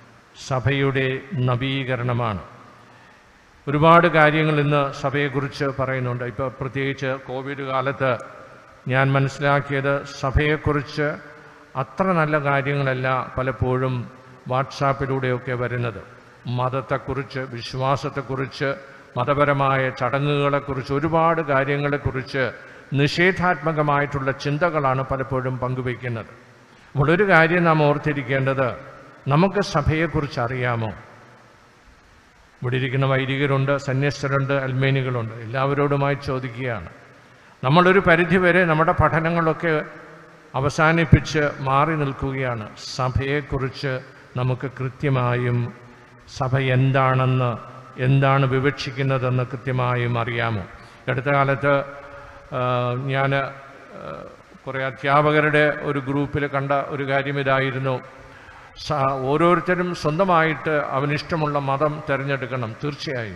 സഭയുടെ നവീകരണമാണ് ഒരുപാട് കാര്യങ്ങൾ ഇന്ന് സഭയെക്കുറിച്ച് പറയുന്നുണ്ട് ഇപ്പോൾ പ്രത്യേകിച്ച് കോവിഡ് കാലത്ത് ഞാൻ മനസ്സിലാക്കിയത് സഭയെക്കുറിച്ച് അത്ര നല്ല കാര്യങ്ങളല്ല പലപ്പോഴും വാട്സാപ്പിലൂടെയൊക്കെ വരുന്നത് മതത്തെക്കുറിച്ച് വിശ്വാസത്തെക്കുറിച്ച് മതപരമായ ചടങ്ങുകളെക്കുറിച്ച് ഒരുപാട് കാര്യങ്ങളെക്കുറിച്ച് നിഷേധാത്മകമായിട്ടുള്ള ചിന്തകളാണ് പലപ്പോഴും പങ്കുവയ്ക്കുന്നത് അപ്പോൾ ഒരു കാര്യം നാം ഓർത്തിരിക്കേണ്ടത് നമുക്ക് സഭയെക്കുറിച്ച് അറിയാമോ ഇവിടെ ഇരിക്കുന്ന വൈദികരുണ്ട് സന്യസ്തരുണ്ട് അൽമേനികളുണ്ട് എല്ലാവരോടുമായി ചോദിക്കുകയാണ് നമ്മളൊരു പരിധിവരെ നമ്മുടെ പഠനങ്ങളൊക്കെ അവസാനിപ്പിച്ച് മാറി നിൽക്കുകയാണ് സഭയെക്കുറിച്ച് നമുക്ക് കൃത്യമായും സഭ എന്താണെന്ന് എന്താണ് വിവക്ഷിക്കുന്നതെന്ന് കൃത്യമായും അറിയാമോ അടുത്ത കാലത്ത് ഞാൻ കുറേ അധ്യാപകരുടെ ഒരു ഗ്രൂപ്പിൽ കണ്ട ഒരു കാര്യം ഇതായിരുന്നു സ- ഓരോരുത്തരും സ്വന്തമായിട്ട് അവനിഷ്ടമുള്ള മതം തിരഞ്ഞെടുക്കണം തീർച്ചയായും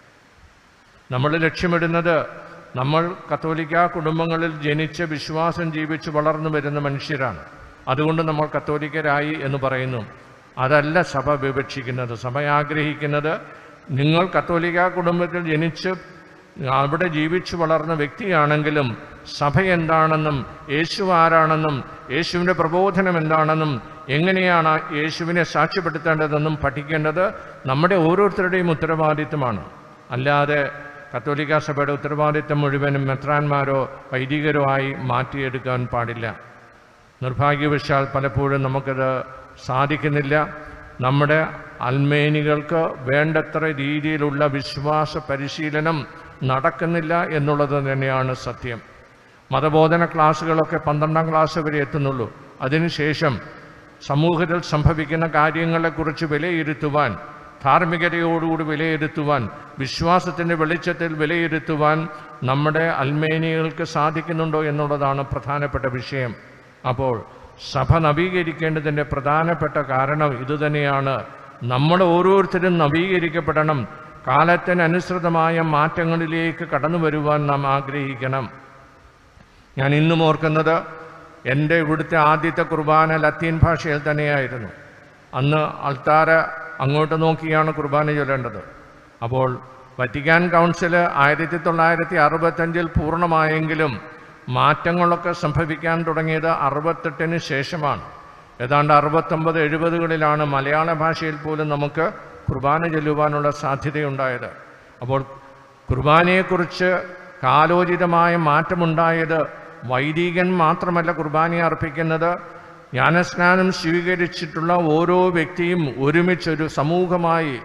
നമ്മൾ ലക്ഷ്യമിടുന്നത് നമ്മൾ കത്തോലിക്ക കുടുംബങ്ങളിൽ ജനിച്ച് വിശ്വാസം ജീവിച്ച് വളർന്നു വരുന്ന മനുഷ്യരാണ് അതുകൊണ്ട് നമ്മൾ കത്തോലിക്കരായി എന്ന് പറയുന്നു അതല്ല സഭ വിവക്ഷിക്കുന്നത് സഭ ആഗ്രഹിക്കുന്നത് നിങ്ങൾ കത്തോലിക്ക കുടുംബത്തിൽ ജനിച്ച് അവിടെ ജീവിച്ചു വളർന്ന വ്യക്തിയാണെങ്കിലും സഭ എന്താണെന്നും യേശു ആരാണെന്നും യേശുവിൻ്റെ പ്രബോധനം എന്താണെന്നും എങ്ങനെയാണ് ആ യേശുവിനെ സാക്ഷ്യപ്പെടുത്തേണ്ടതെന്നും പഠിക്കേണ്ടത് നമ്മുടെ ഓരോരുത്തരുടെയും ഉത്തരവാദിത്തമാണ് അല്ലാതെ കത്തോലിക്ക സഭയുടെ ഉത്തരവാദിത്തം മുഴുവനും മെത്രാന്മാരോ വൈദികരോ ആയി മാറ്റിയെടുക്കാൻ പാടില്ല നിർഭാഗ്യവശാൽ പലപ്പോഴും നമുക്കത് സാധിക്കുന്നില്ല നമ്മുടെ അൽമേനികൾക്ക് വേണ്ടത്ര രീതിയിലുള്ള വിശ്വാസ പരിശീലനം നടക്കുന്നില്ല എന്നുള്ളത് തന്നെയാണ് സത്യം മതബോധന ക്ലാസ്സുകളൊക്കെ പന്ത്രണ്ടാം ക്ലാസ് വരെ എത്തുന്നുള്ളൂ അതിനുശേഷം സമൂഹത്തിൽ സംഭവിക്കുന്ന കാര്യങ്ങളെക്കുറിച്ച് വിലയിരുത്തുവാൻ ധാർമ്മികതയോടുകൂടി വിലയിരുത്തുവാൻ വിശ്വാസത്തിൻ്റെ വെളിച്ചത്തിൽ വിലയിരുത്തുവാൻ നമ്മുടെ അൽമേനിയകൾക്ക് സാധിക്കുന്നുണ്ടോ എന്നുള്ളതാണ് പ്രധാനപ്പെട്ട വിഷയം അപ്പോൾ സഭ നവീകരിക്കേണ്ടതിൻ്റെ പ്രധാനപ്പെട്ട കാരണം ഇതുതന്നെയാണ് നമ്മൾ ഓരോരുത്തരും നവീകരിക്കപ്പെടണം കാലത്തിനനുസൃതമായ മാറ്റങ്ങളിലേക്ക് കടന്നു വരുവാൻ നാം ആഗ്രഹിക്കണം ഞാൻ ഇന്നും ഓർക്കുന്നത് എൻ്റെ ഇവിടുത്തെ ആദ്യത്തെ കുർബാന ലത്തീൻ ഭാഷയിൽ തന്നെയായിരുന്നു അന്ന് അൾത്താര അങ്ങോട്ട് നോക്കിയാണ് കുർബാന ചൊല്ലേണ്ടത് അപ്പോൾ വറ്റിക്കാൻ കൗൺസിൽ ആയിരത്തി തൊള്ളായിരത്തി അറുപത്തഞ്ചിൽ പൂർണ്ണമായെങ്കിലും മാറ്റങ്ങളൊക്കെ സംഭവിക്കാൻ തുടങ്ങിയത് അറുപത്തെട്ടിന് ശേഷമാണ് ഏതാണ്ട് അറുപത്തൊമ്പത് എഴുപതുകളിലാണ് മലയാള ഭാഷയിൽ പോലും നമുക്ക് കുർബാന ചൊല്ലുവാനുള്ള സാധ്യതയുണ്ടായത് അപ്പോൾ കുർബാനയെക്കുറിച്ച് കാലോചിതമായ മാറ്റമുണ്ടായത് വൈദികൻ മാത്രമല്ല കുർബാനയെ അർപ്പിക്കുന്നത് ജ്ഞാനസ്നാനം സ്വീകരിച്ചിട്ടുള്ള ഓരോ വ്യക്തിയും ഒരുമിച്ചൊരു സമൂഹമായി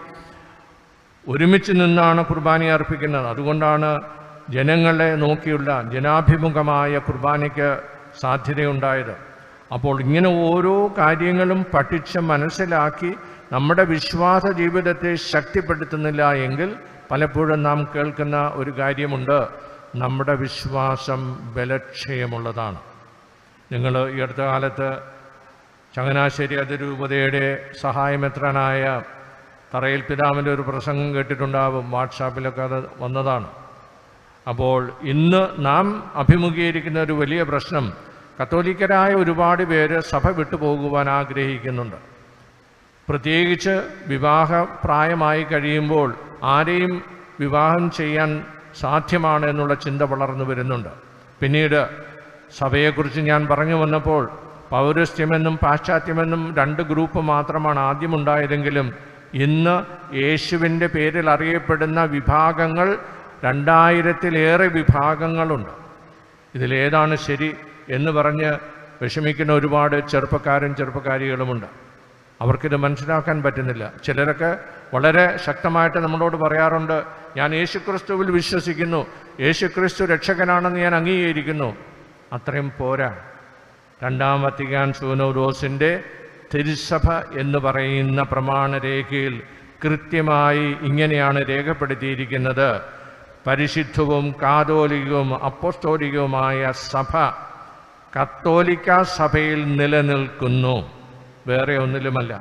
ഒരുമിച്ച് നിന്നാണ് കുർബാന അർപ്പിക്കുന്നത് അതുകൊണ്ടാണ് ജനങ്ങളെ നോക്കിയുള്ള ജനാഭിമുഖമായ കുർബാനയ്ക്ക് സാധ്യതയുണ്ടായത് അപ്പോൾ ഇങ്ങനെ ഓരോ കാര്യങ്ങളും പഠിച്ച് മനസ്സിലാക്കി നമ്മുടെ വിശ്വാസ ജീവിതത്തെ ശക്തിപ്പെടുത്തുന്നില്ല എങ്കിൽ പലപ്പോഴും നാം കേൾക്കുന്ന ഒരു കാര്യമുണ്ട് നമ്മുടെ വിശ്വാസം ബലക്ഷയമുള്ളതാണ് നിങ്ങൾ ഈ അടുത്ത കാലത്ത് ചങ്ങനാശ്ശേരി അതിരൂപതയുടെ സഹായമെത്രാനായ തറയിൽ പിതാവിൻ്റെ ഒരു പ്രസംഗം കേട്ടിട്ടുണ്ടാവും വാട്സാപ്പിലൊക്കെ അത് വന്നതാണ് അപ്പോൾ ഇന്ന് നാം അഭിമുഖീകരിക്കുന്ന ഒരു വലിയ പ്രശ്നം കത്തോലിക്കരായ ഒരുപാട് പേര് സഭ വിട്ടുപോകുവാൻ ആഗ്രഹിക്കുന്നുണ്ട് പ്രത്യേകിച്ച് വിവാഹ പ്രായമായി കഴിയുമ്പോൾ ആരെയും വിവാഹം ചെയ്യാൻ സാധ്യമാണ് എന്നുള്ള ചിന്ത വളർന്നു വരുന്നുണ്ട് പിന്നീട് സഭയെക്കുറിച്ച് ഞാൻ പറഞ്ഞു വന്നപ്പോൾ പൗരസ്ത്യമെന്നും പാശ്ചാത്യമെന്നും രണ്ട് ഗ്രൂപ്പ് മാത്രമാണ് ആദ്യമുണ്ടായതെങ്കിലും ഇന്ന് യേശുവിൻ്റെ പേരിൽ അറിയപ്പെടുന്ന വിഭാഗങ്ങൾ രണ്ടായിരത്തിലേറെ വിഭാഗങ്ങളുണ്ട് ഇതിലേതാണ് ശരി എന്ന് പറഞ്ഞ് വിഷമിക്കുന്ന ഒരുപാട് ചെറുപ്പക്കാരും ചെറുപ്പക്കാരികളുമുണ്ട് അവർക്കിത് മനസ്സിലാക്കാൻ പറ്റുന്നില്ല ചിലരൊക്കെ വളരെ ശക്തമായിട്ട് നമ്മളോട് പറയാറുണ്ട് ഞാൻ യേശുക്രിസ്തുവിൽ വിശ്വസിക്കുന്നു യേശുക്രിസ്തു രക്ഷകനാണെന്ന് ഞാൻ അംഗീകരിക്കുന്നു അത്രയും പോരാ രണ്ടാം വത്തിക്കാൻ സൂനോദോസിൻ്റെ തിരുസഭ എന്ന് പറയുന്ന പ്രമാണരേഖയിൽ കൃത്യമായി ഇങ്ങനെയാണ് രേഖപ്പെടുത്തിയിരിക്കുന്നത് പരിശുദ്ധവും കാതോലികവും അപ്പോസ്തോലികവുമായ സഭ കത്തോലിക്ക സഭയിൽ നിലനിൽക്കുന്നു വേറെ ഒന്നിലുമല്ല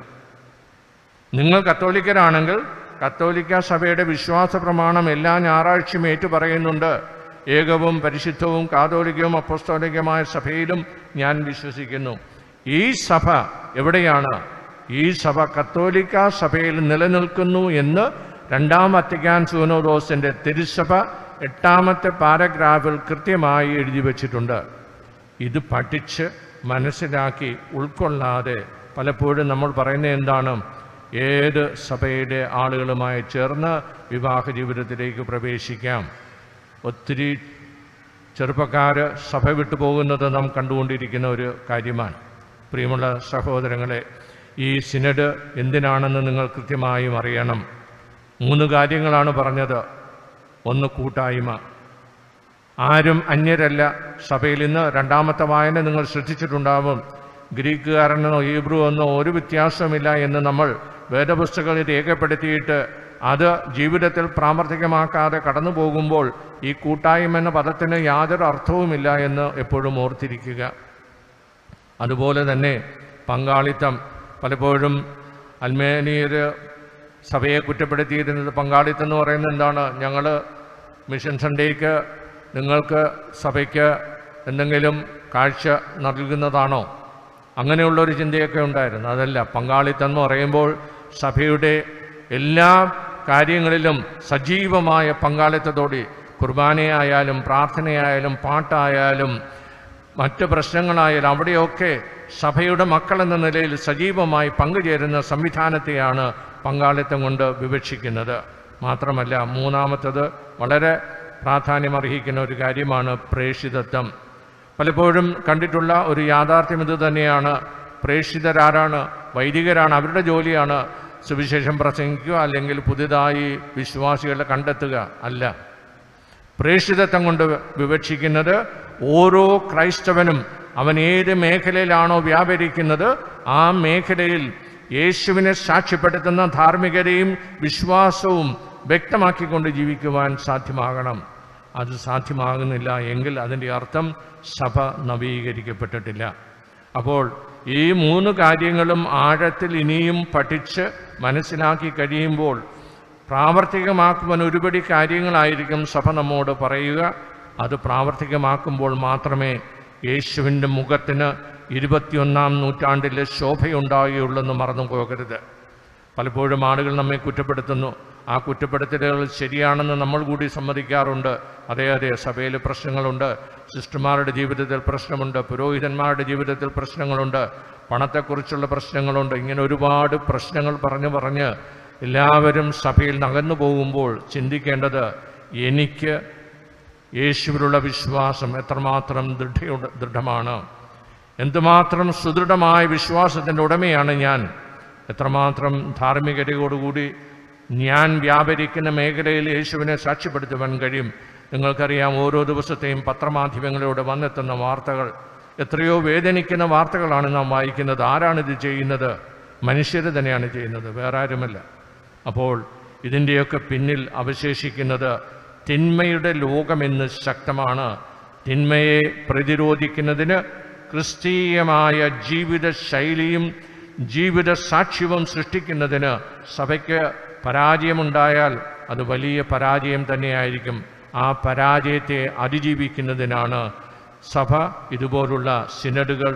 നിങ്ങൾ കത്തോലിക്കരാണെങ്കിൽ കത്തോലിക്ക സഭയുടെ വിശ്വാസ പ്രമാണം എല്ലാ ഞായറാഴ്ചയും ഏറ്റു പറയുന്നുണ്ട് ഏകവും പരിശുദ്ധവും കാതോലികവും അപ്പസ്തോലികമായ സഭയിലും ഞാൻ വിശ്വസിക്കുന്നു ഈ സഭ എവിടെയാണ് ഈ സഭ കത്തോലിക്ക സഭയിൽ നിലനിൽക്കുന്നു എന്ന് രണ്ടാം വത്തിക്കാൻ സൂനോദോസിൻ്റെ തിരുസഭ എട്ടാമത്തെ പാരഗ്രാഫിൽ കൃത്യമായി എഴുതി വച്ചിട്ടുണ്ട് ഇത് പഠിച്ച് മനസ്സിലാക്കി ഉൾക്കൊള്ളാതെ പലപ്പോഴും നമ്മൾ പറയുന്നത് എന്താണ് ഏത് സഭയുടെ ആളുകളുമായി ചേർന്ന് വിവാഹ ജീവിതത്തിലേക്ക് പ്രവേശിക്കാം ഒത്തിരി ചെറുപ്പക്കാർ സഭ വിട്ടു പോകുന്നത് നാം കണ്ടുകൊണ്ടിരിക്കുന്ന ഒരു കാര്യമാണ് പ്രിയമുള്ള സഹോദരങ്ങളെ ഈ സിനഡ് എന്തിനാണെന്ന് നിങ്ങൾ കൃത്യമായും അറിയണം മൂന്ന് കാര്യങ്ങളാണ് പറഞ്ഞത് ഒന്ന് കൂട്ടായ്മ ആരും അന്യരല്ല സഭയിൽ ഇന്ന് രണ്ടാമത്തെ വായന നിങ്ങൾ ശ്രദ്ധിച്ചിട്ടുണ്ടാവും ഗ്രീക്കുകാരനോ ഹീബ്രു എന്നോ ഒരു വ്യത്യാസമില്ല എന്ന് നമ്മൾ വേദപുസ്തകങ്ങളിൽ രേഖപ്പെടുത്തിയിട്ട് അത് ജീവിതത്തിൽ പ്രാവർത്തികമാക്കാതെ കടന്നു പോകുമ്പോൾ ഈ കൂട്ടായ്മ എന്ന പദത്തിന് യാതൊരു അർത്ഥവുമില്ല എന്ന് എപ്പോഴും ഓർത്തിരിക്കുക അതുപോലെ തന്നെ പങ്കാളിത്തം പലപ്പോഴും അൽമേനിയർ സഭയെ കുറ്റപ്പെടുത്തിയിരുന്നത് പങ്കാളിത്തം എന്ന് പറയുന്നത് എന്താണ് ഞങ്ങൾ മിഷൻ സൺഡേക്ക് നിങ്ങൾക്ക് സഭയ്ക്ക് എന്തെങ്കിലും കാഴ്ച നൽകുന്നതാണോ അങ്ങനെയുള്ള ഒരു ചിന്തയൊക്കെ ഉണ്ടായിരുന്നു അതല്ല പങ്കാളിത്തം എന്ന് പറയുമ്പോൾ സഭയുടെ എല്ലാ കാര്യങ്ങളിലും സജീവമായ പങ്കാളിത്തത്തോടെ കുർബാനയായാലും പ്രാർത്ഥനയായാലും പാട്ടായാലും മറ്റ് പ്രശ്നങ്ങളായാലും അവിടെയൊക്കെ സഭയുടെ മക്കൾ എന്ന നിലയിൽ സജീവമായി പങ്കുചേരുന്ന സംവിധാനത്തെയാണ് പങ്കാളിത്തം കൊണ്ട് വിവക്ഷിക്കുന്നത് മാത്രമല്ല മൂന്നാമത്തത് വളരെ പ്രാധാന്യമർഹിക്കുന്ന ഒരു കാര്യമാണ് പ്രേഷിതത്വം പലപ്പോഴും കണ്ടിട്ടുള്ള ഒരു യാഥാർത്ഥ്യം ഇത് തന്നെയാണ് പ്രേക്ഷിതരാരാണ് വൈദികരാണ് അവരുടെ ജോലിയാണ് സുവിശേഷം പ്രസംഗിക്കുക അല്ലെങ്കിൽ പുതുതായി വിശ്വാസികളെ കണ്ടെത്തുക അല്ല പ്രേക്ഷിതത്വം കൊണ്ട് വിവക്ഷിക്കുന്നത് ഓരോ ക്രൈസ്തവനും അവൻ ഏത് മേഖലയിലാണോ വ്യാപരിക്കുന്നത് ആ മേഖലയിൽ യേശുവിനെ സാക്ഷ്യപ്പെടുത്തുന്ന ധാർമ്മികതയും വിശ്വാസവും വ്യക്തമാക്കിക്കൊണ്ട് ജീവിക്കുവാൻ സാധ്യമാകണം അത് സാധ്യമാകുന്നില്ല എങ്കിൽ അതിൻ്റെ അർത്ഥം സഭ നവീകരിക്കപ്പെട്ടിട്ടില്ല അപ്പോൾ ഈ മൂന്ന് കാര്യങ്ങളും ആഴത്തിൽ ഇനിയും പഠിച്ച് മനസ്സിലാക്കി കഴിയുമ്പോൾ പ്രാവർത്തികമാക്കുവാൻ ഒരുപടി കാര്യങ്ങളായിരിക്കും സഭ നമ്മോട് പറയുക അത് പ്രാവർത്തികമാക്കുമ്പോൾ മാത്രമേ യേശുവിൻ്റെ മുഖത്തിന് ഇരുപത്തിയൊന്നാം നൂറ്റാണ്ടിലെ ശോഭയുണ്ടാകുകയുള്ളൂ എന്ന് മറന്നു പോകരുത് പലപ്പോഴും ആളുകൾ നമ്മെ കുറ്റപ്പെടുത്തുന്നു ആ കുറ്റപ്പെടുത്തലുകൾ ശരിയാണെന്ന് നമ്മൾ കൂടി സമ്മതിക്കാറുണ്ട് അതെ അതെ സഭയിൽ പ്രശ്നങ്ങളുണ്ട് സിസ്റ്റർമാരുടെ ജീവിതത്തിൽ പ്രശ്നമുണ്ട് പുരോഹിതന്മാരുടെ ജീവിതത്തിൽ പ്രശ്നങ്ങളുണ്ട് പണത്തെക്കുറിച്ചുള്ള പ്രശ്നങ്ങളുണ്ട് ഇങ്ങനെ ഒരുപാട് പ്രശ്നങ്ങൾ പറഞ്ഞു പറഞ്ഞ് എല്ലാവരും സഭയിൽ നകന്നു പോകുമ്പോൾ ചിന്തിക്കേണ്ടത് എനിക്ക് യേശുവിലുള്ള വിശ്വാസം എത്രമാത്രം ദൃഢയുടെ ദൃഢമാണ് എന്തുമാത്രം സുദൃഢമായ വിശ്വാസത്തിൻ്റെ ഉടമയാണ് ഞാൻ എത്രമാത്രം ധാർമ്മികതയോടുകൂടി ഞാൻ വ്യാപരിക്കുന്ന മേഖലയിൽ യേശുവിനെ സാക്ഷ്യപ്പെടുത്തുവാൻ കഴിയും നിങ്ങൾക്കറിയാം ഓരോ ദിവസത്തെയും പത്രമാധ്യമങ്ങളിലൂടെ വന്നെത്തുന്ന വാർത്തകൾ എത്രയോ വേദനിക്കുന്ന വാർത്തകളാണ് നാം വായിക്കുന്നത് ആരാണിത് ചെയ്യുന്നത് മനുഷ്യർ തന്നെയാണ് ചെയ്യുന്നത് വേറെ ആരുമല്ല അപ്പോൾ ഇതിൻ്റെയൊക്കെ പിന്നിൽ അവശേഷിക്കുന്നത് തിന്മയുടെ ലോകമെന്ന് ശക്തമാണ് തിന്മയെ പ്രതിരോധിക്കുന്നതിന് ക്രിസ്തീയമായ ജീവിത ശൈലിയും ജീവിത സാക്ഷ്യവും സൃഷ്ടിക്കുന്നതിന് സഭയ്ക്ക് പരാജയമുണ്ടായാൽ അത് വലിയ പരാജയം തന്നെയായിരിക്കും ആ പരാജയത്തെ അതിജീവിക്കുന്നതിനാണ് സഭ ഇതുപോലുള്ള സിനഡുകൾ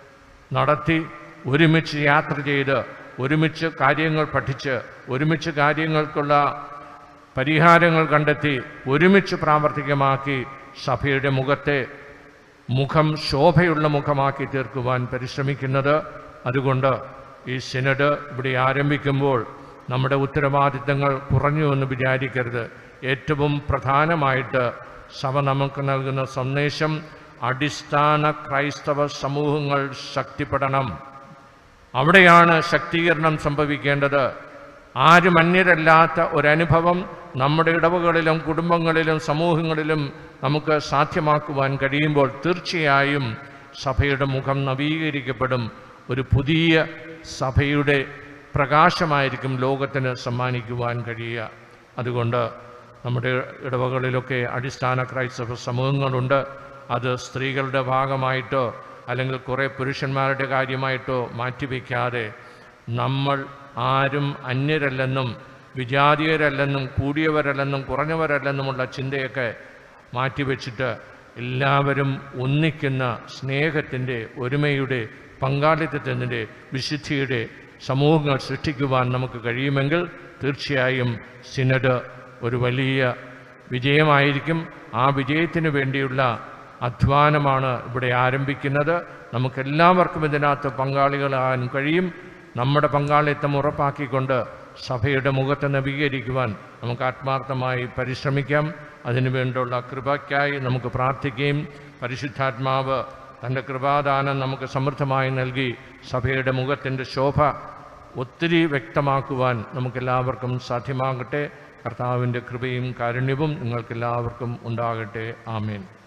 നടത്തി ഒരുമിച്ച് യാത്ര ചെയ്ത് ഒരുമിച്ച് കാര്യങ്ങൾ പഠിച്ച് ഒരുമിച്ച് കാര്യങ്ങൾക്കുള്ള പരിഹാരങ്ങൾ കണ്ടെത്തി ഒരുമിച്ച് പ്രാവർത്തികമാക്കി സഭയുടെ മുഖത്തെ മുഖം ശോഭയുള്ള മുഖമാക്കി തീർക്കുവാൻ പരിശ്രമിക്കുന്നത് അതുകൊണ്ട് ഈ സിനഡ് ഇവിടെ ആരംഭിക്കുമ്പോൾ നമ്മുടെ ഉത്തരവാദിത്തങ്ങൾ കുറഞ്ഞു എന്ന് വിചാരിക്കരുത് ഏറ്റവും പ്രധാനമായിട്ട് സഭ നമുക്ക് നൽകുന്ന സന്ദേശം അടിസ്ഥാന ക്രൈസ്തവ സമൂഹങ്ങൾ ശക്തിപ്പെടണം അവിടെയാണ് ശക്തീകരണം സംഭവിക്കേണ്ടത് ആരും അന്യരല്ലാത്ത ഒരനുഭവം നമ്മുടെ ഇടവകളിലും കുടുംബങ്ങളിലും സമൂഹങ്ങളിലും നമുക്ക് സാധ്യമാക്കുവാൻ കഴിയുമ്പോൾ തീർച്ചയായും സഭയുടെ മുഖം നവീകരിക്കപ്പെടും ഒരു പുതിയ സഭയുടെ പ്രകാശമായിരിക്കും ലോകത്തിന് സമ്മാനിക്കുവാൻ കഴിയുക അതുകൊണ്ട് നമ്മുടെ ഇടവകളിലൊക്കെ അടിസ്ഥാന ക്രൈസ്തവ സമൂഹങ്ങളുണ്ട് അത് സ്ത്രീകളുടെ ഭാഗമായിട്ടോ അല്ലെങ്കിൽ കുറേ പുരുഷന്മാരുടെ കാര്യമായിട്ടോ മാറ്റിവെക്കാതെ നമ്മൾ ആരും അന്യരല്ലെന്നും വിജാതീയരല്ലെന്നും കൂടിയവരല്ലെന്നും കുറഞ്ഞവരല്ലെന്നുമുള്ള ചിന്തയൊക്കെ മാറ്റിവെച്ചിട്ട് എല്ലാവരും ഒന്നിക്കുന്ന സ്നേഹത്തിൻ്റെ ഒരുമയുടെ പങ്കാളിത്തത്തിൻ്റെ വിശുദ്ധിയുടെ സമൂഹങ്ങൾ സൃഷ്ടിക്കുവാൻ നമുക്ക് കഴിയുമെങ്കിൽ തീർച്ചയായും സിനഡ് ഒരു വലിയ വിജയമായിരിക്കും ആ വിജയത്തിന് വേണ്ടിയുള്ള അധ്വാനമാണ് ഇവിടെ ആരംഭിക്കുന്നത് നമുക്കെല്ലാവർക്കും ഇതിനകത്ത് പങ്കാളികളാകാൻ കഴിയും നമ്മുടെ പങ്കാളിത്തം ഉറപ്പാക്കിക്കൊണ്ട് സഭയുടെ മുഖത്തെ നവീകരിക്കുവാൻ നമുക്ക് ആത്മാർത്ഥമായി പരിശ്രമിക്കാം അതിനുവേണ്ടിയുള്ള കൃപയ്ക്കായി നമുക്ക് പ്രാർത്ഥിക്കുകയും പരിശുദ്ധാത്മാവ് തൻ്റെ കൃപാദാനം നമുക്ക് സമൃദ്ധമായി നൽകി സഭയുടെ മുഖത്തിൻ്റെ ശോഭ ഒത്തിരി വ്യക്തമാക്കുവാൻ നമുക്കെല്ലാവർക്കും സാധ്യമാകട്ടെ കർത്താവിൻ്റെ കൃപയും കാരുണ്യവും നിങ്ങൾക്കെല്ലാവർക്കും ഉണ്ടാകട്ടെ ആമേൻ